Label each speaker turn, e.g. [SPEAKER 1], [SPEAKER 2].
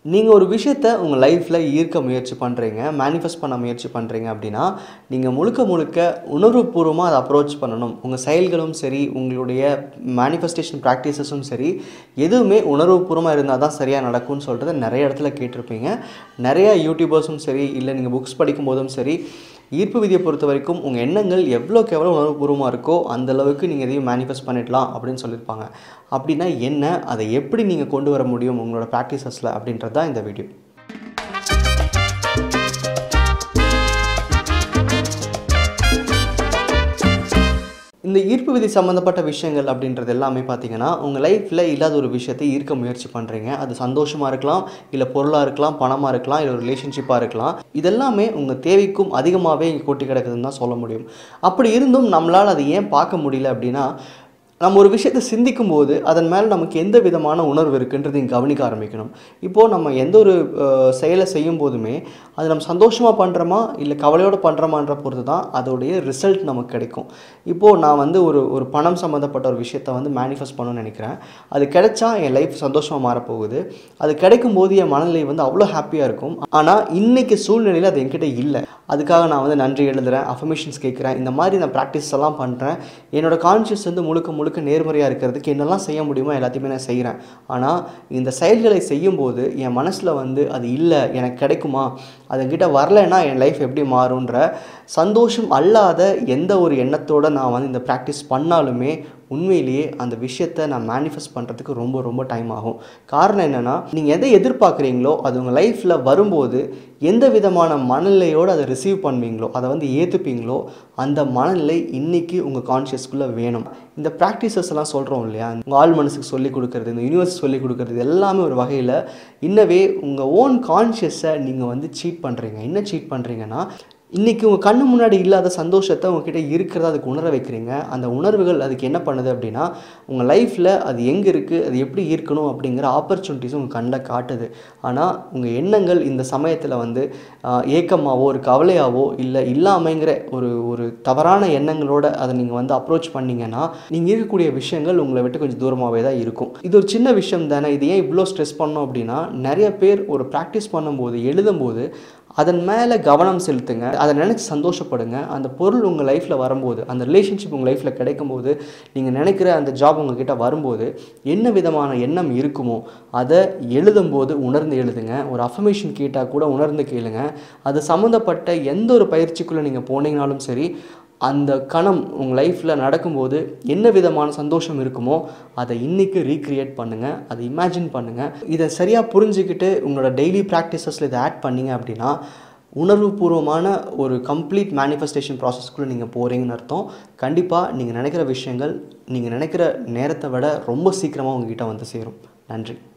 [SPEAKER 1] நீங்கள் ஒரு விஷயத்த உங்கள் லைஃப்பில் ஈர்க்க முயற்சி பண்ணுறீங்க மேனிஃபெஸ்ட் பண்ண முயற்சி பண்ணுறீங்க அப்படின்னா நீங்கள் முழுக்க முழுக்க உணர்வுபூர்வமாக அதை அப்ரோச் பண்ணணும் உங்கள் செயல்களும் சரி உங்களுடைய மேனிஃபெஸ்டேஷன் ப்ராக்டிசஸும் சரி எதுவுமே உணர்வுபூர்வமாக இருந்தால் தான் சரியாக நடக்கும்னு சொல்கிறத நிறைய இடத்துல கேட்டிருப்பீங்க நிறைய யூடியூபர்ஸும் சரி இல்லை நீங்கள் புக்ஸ் படிக்கும் போதும் சரி ஈர்ப்பு விதியை பொறுத்த வரைக்கும் உங்கள் எண்ணங்கள் எவ்வளோக்கு எவ்வளோ உணர்வுபூர்வமாக இருக்கோ அந்த அளவுக்கு நீங்கள் எதையும் மேனிஃபெஸ்ட் பண்ணிடலாம் அப்படின்னு சொல்லியிருப்பாங்க அப்படின்னா என்ன அதை எப்படி நீங்கள் கொண்டு வர முடியும் உங்களோட ப்ராக்டிசஸில் அப்படின்றது தான் இந்த வீடியோ இந்த ஈர்ப்பு விதி சம்மந்தப்பட்ட விஷயங்கள் அப்படின்றது எல்லாமே பார்த்தீங்கன்னா உங்கள் லைஃப்பில் இல்லாத ஒரு விஷயத்தை ஈர்க்க முயற்சி பண்ணுறீங்க அது சந்தோஷமாக இருக்கலாம் இல்லை பொருளாக இருக்கலாம் பணமாக இருக்கலாம் இல்லை ஒரு ரிலேஷன்ஷிப்பாக இருக்கலாம் இதெல்லாமே உங்கள் தேவைக்கும் அதிகமாகவே இங்கே கொட்டி கிடக்குதுன்னு தான் சொல்ல முடியும் அப்படி இருந்தும் நம்மளால் அதை ஏன் பார்க்க முடியல அப்படின்னா நம்ம ஒரு விஷயத்தை சிந்திக்கும் போது அதன் மேலே நமக்கு எந்த விதமான உணர்வு இருக்குன்றது இங்கே கவனிக்க ஆரம்பிக்கணும் இப்போது நம்ம எந்த ஒரு அஹ், செயலை செய்யும் போதுமே அது நம்ம சந்தோஷமாக பண்ணுறோமா இல்லை கவலையோடு பண்ணுறோமான்ற பொறுத்து தான் அதோடைய ரிசல்ட் நமக்கு கிடைக்கும் இப்போது நான் வந்து ஒரு ஒரு பணம் சம்மந்தப்பட்ட ஒரு விஷயத்தை வந்து மேனிஃபெஸ்ட் பண்ணணும்னு நினைக்கிறேன் அது கிடைச்சா என் லைஃப் சந்தோஷமாக மாறப்போகுது அது கிடைக்கும் போது என் மனநிலை வந்து அவ்வளோ ஹாப்பியாக இருக்கும் ஆனால் இன்னைக்கு சூழ்நிலையில் அது என்கிட்ட இல்லை அதுக்காக நான் வந்து நன்றி எழுதுகிறேன் அஃபர்மேஷன்ஸ் கேட்குறேன் இந்த மாதிரி நான் ப்ராக்டிஸ் எல்லாம் பண்ணுறேன் என்னோட கான்ஷியஸ் வந்து முழுக்க முழுக்க நேர்மறையாக இருக்கிறதுக்கு என்னெல்லாம் செய்ய முடியுமோ எல்லாத்தையுமே நான் செய்கிறேன் ஆனால் இந்த செயல்களை செய்யும்போது என் மனசில் வந்து அது இல்லை எனக்கு கிடைக்குமா அது என்கிட்ட வரலைன்னா என் லைஃப் எப்படி மாறுன்ற சந்தோஷம் அல்லாத எந்த ஒரு எண்ணத்தோட நான் வந்து இந்த ப்ராக்டிஸ் பண்ணாலுமே உண்மையிலேயே அந்த விஷயத்தை நான் மேனிஃபெஸ்ட் பண்ணுறதுக்கு ரொம்ப ரொம்ப டைம் ஆகும் காரணம் என்னென்னா நீங்கள் எதை எதிர்பார்க்குறீங்களோ அது உங்கள் லைஃப்பில் வரும்போது எந்த விதமான மனநிலையோடு அதை ரிசீவ் பண்ணுவீங்களோ அதை வந்து ஏற்றுப்பீங்களோ அந்த மனநிலை இன்றைக்கி உங்கள் கான்ஷியஸ்குள்ளே வேணும் இந்த ப்ராக்டிசஸ் எல்லாம் சொல்கிறோம் இல்லையா உங்கள் ஆள் மனசுக்கு சொல்லி கொடுக்குறது இந்த யூனிவர்ஸ் சொல்லி கொடுக்குறது எல்லாமே ஒரு வகையில் இன்னவே உங்கள் ஓன் கான்ஷியஸை நீங்கள் வந்து சீட் பண்ணுறீங்க என்ன சீட் பண்ணுறீங்கன்னா இன்றைக்கி உங்கள் கண்ணு முன்னாடி இல்லாத சந்தோஷத்தை உங்ககிட்ட இருக்கிறத அதுக்கு உணர வைக்கிறீங்க அந்த உணர்வுகள் அதுக்கு என்ன பண்ணுது அப்படின்னா உங்கள் லைஃப்பில் அது எங்கே இருக்குது அது எப்படி இருக்கணும் அப்படிங்கிற ஆப்பர்ச்சுனிட்டிஸ் உங்கள் கண்ணில் காட்டுது ஆனால் உங்கள் எண்ணங்கள் இந்த சமயத்தில் வந்து ஆஹ், ஏக்கமாவோ ஒரு கவலையாவோ இல்லை இல்லாமைங்கிற ஒரு ஒரு தவறான எண்ணங்களோட அதை நீங்கள் வந்து அப்ரோச் பண்ணீங்கன்னா நீங்கள் இருக்கக்கூடிய விஷயங்கள் உங்களை விட்டு கொஞ்சம் தூரமாகவே தான் இருக்கும் இது ஒரு சின்ன விஷயம் தானே இது ஏன் இவ்வளோ ஸ்ட்ரெஸ் பண்ணோம் அப்படின்னா நிறைய பேர் ஒரு ப்ராக்டிஸ் பண்ணும்போது எழுதும்போது அதன் மேலே கவனம் செலுத்துங்க அதை நினச்சி சந்தோஷப்படுங்க அந்த பொருள் உங்கள் லைஃப்பில் வரும்போது அந்த ரிலேஷன்ஷிப் உங்கள் லைஃப்பில் கிடைக்கும்போது நீங்கள் நினைக்கிற அந்த ஜாப் உங்ககிட்ட வரும்போது என்ன விதமான எண்ணம் இருக்குமோ அதை எழுதும்போது உணர்ந்து எழுதுங்க ஒரு அஃபர்மேஷன் கேட்டால் கூட உணர்ந்து கேளுங்க அது சம்மந்தப்பட்ட எந்த ஒரு பயிற்சிக்குள்ளே நீங்கள் போனீங்கனாலும் சரி அந்த கணம் உங்கள் லைஃப்பில் நடக்கும்போது என்ன விதமான சந்தோஷம் இருக்குமோ அதை இன்றைக்கி ரீக்ரியேட் பண்ணுங்கள் அதை இமேஜின் பண்ணுங்கள் இதை சரியாக புரிஞ்சுக்கிட்டு உங்களோட டெய்லி ப்ராக்டிசஸில் இதை ஆட் பண்ணீங்க அப்படின்னா உணர்வுபூர்வமான ஒரு கம்ப்ளீட் மேனிஃபெஸ்டேஷன் ப்ராசஸ்க்குள்ளே நீங்கள் போகிறீங்கன்னு அர்த்தம் கண்டிப்பாக நீங்கள் நினைக்கிற விஷயங்கள் நீங்கள் நினைக்கிற நேரத்தை விட ரொம்ப சீக்கிரமாக உங்ககிட்ட வந்து சேரும் நன்றி